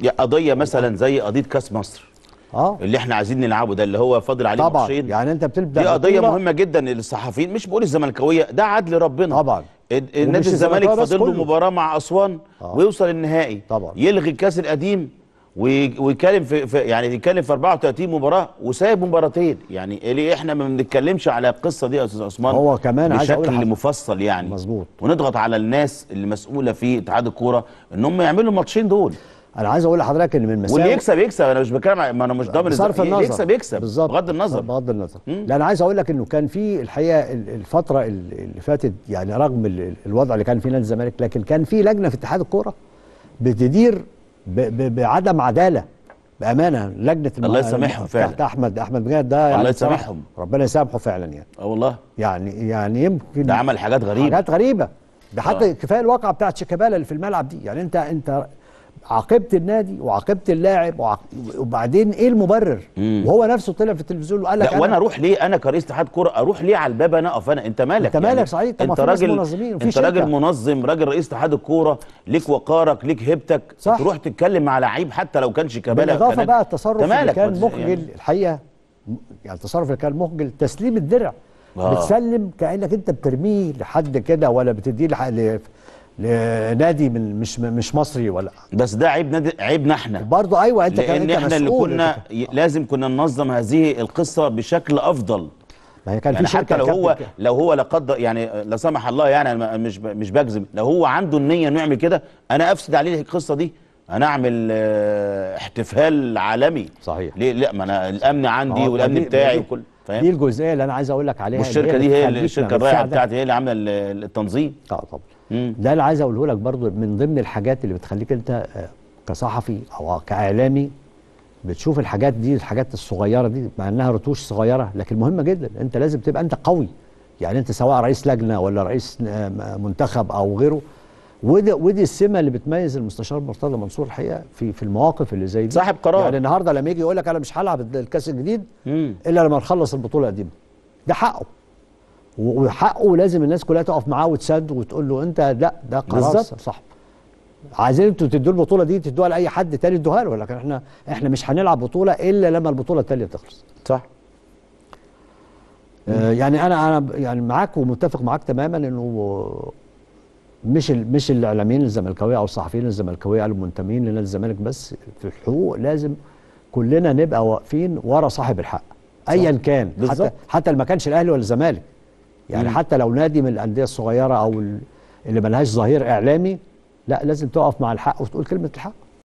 يا قضيه مثلا زي قضيه كاس مصر اه اللي احنا عايزين نلعبه ده اللي هو فاضل عليه طبعا ماتشين يعني انت بتبدا دي قضيه بطولة- مهمه جدا للصحفيين مش بقول الزملكاويه ده عدل ربنا طبعا ال- ومش النادي الزمالك الزملكاوية بس فاضل له كله. مباراه مع اسوان آه. ويوصل النهائي طبعا. يلغي الكاس القديم وي- ويتكلم في, في يعني يتكلم في 34 مباراه وسايب مباراتين يعني ليه احنا ما بنتكلمش على القصه دي يا استاذ عثمان هو كمان عايز أقول بشكل لحضرتك- مفصل يعني مظبوط. ونضغط على الناس اللي مسؤوله في اتحاد الكوره ان هم يعملوا الماتشين دول انا عايز اقول لحضرتك ان من مساوئ واللي يكسب يكسب انا مش بتكلم على- ما انا مش ضامن بصرف الز- النظر يكسب يكسب بالظبط بغض النظر بغض النظر مم. لا انا عايز اقول لك انه كان في الحقيقه ال- الفتره ال- اللي فاتت يعني رغم ال- الوضع اللي كان فيه نادي الزمالك لكن كان في لجنه في اتحاد الكوره بتدير ب ب بعدم عداله بامانه لجنه الله يسامحهم فعلا. تحت احمد احمد مجاهد ده يعني الله بصراحة يسامحهم. ربنا يسامحه فعلا يعني اه والله يعني يعني يمكن ده عمل حاجات غريبه حاجات غريبه ده حتى آه. كفايه الواقعه بتاعت شيكابالا اللي في الملعب دي يعني انت انت عاقبت النادي وعاقبت اللاعب وعاق... وبعدين ايه المبرر مم. وهو نفسه طلع في التلفزيون وقال لك لا وانا اروح ليه انا كرئيس اتحاد كوره اروح ليه على الباب انا اقف انا انت مالك أنت مالك صحيح، طب ما انت في ناس راجل منظمين وفي انت شركة. راجل منظم راجل رئيس اتحاد الكوره ليك وقارك ليك هيبتك صح. تروح تتكلم مع لعيب حتى لو كان شيكابالا بالاضافه كان- بقى التصرف أنت اللي مالك؟ كان ما- مخجل يعني- الحقيقه م- يعني التصرف اللي كان مخجل تسليم الدرع آه. بتسلم كانك انت بترميه لحد كده ولا بتديه لح- ل... لنادي من مش مش مصري ولا بس ده عيب نادي عيبنا احنا برضه ايوه انت كان لان انت احنا اللي مسؤول. كنا أنت- ي- لازم كنا ننظم هذه القصه بشكل افضل ما هي كان يعني في شركه حتى لو هو كابتن- لو هو لا قدر يعني لا سمح الله يعني أنا مش ب- مش بجزم لو هو عنده النيه انه يعمل كده انا افسد عليه القصه دي انا اعمل آه، احتفال عالمي صحيح. ليه لا ما انا الامن عندي ما هو والامن دي- بتاعي دي- وكل دي فاهم الجزئيه اللي انا عايز اقول لك عليها اللي والشركه دي هي بتخليك الشركه لما الرائعه بتساعدك. بتاعتي هي اللي عامله ال- التنظيم اه طبعا مم. ده اللي عايز اقوله لك برضو من ضمن الحاجات اللي بتخليك انت آه، كصحفي او كاعلامي بتشوف الحاجات دي الحاجات الصغيره دي مع انها رتوش صغيره لكن مهمه جدا انت لازم تبقى انت قوي يعني انت سواء رئيس لجنه ولا رئيس آه، م- منتخب او غيره ودي ودي السمه اللي بتميز المستشار مرتضى منصور الحقيقه في في المواقف اللي زي دي صاحب قرار. يعني النهارده لما يجي يقول لك انا مش هلعب الكاس الجديد مم. الا لما نخلص البطوله القديمه ده حقه و- وحقه لازم الناس كلها تقف معاه وتسد وتقول له انت لا ده قرار بالظبط. صح عايزين انتوا تدوا البطوله دي تدوها لاي حد تاني ادوها له لكن احنا احنا مش هنلعب بطوله الا لما البطوله التانيه تخلص صح آه يعني انا انا ب- يعني معاك ومتفق معاك تماما انه مش ال- مش الاعلاميين الزملكاويه او الصحفيين الزملكاويه المنتمين لنادي الزمالك بس في الحقوق لازم كلنا نبقى واقفين ورا صاحب الحق ايا كان حتى بالظبط. حتى اللي ما كانش الاهلي ولا الزمالك يعني مم. حتى لو نادي من الانديه الصغيره او ال- اللي ملهاش ظهير اعلامي لا لازم تقف مع الحق وتقول كلمه الحق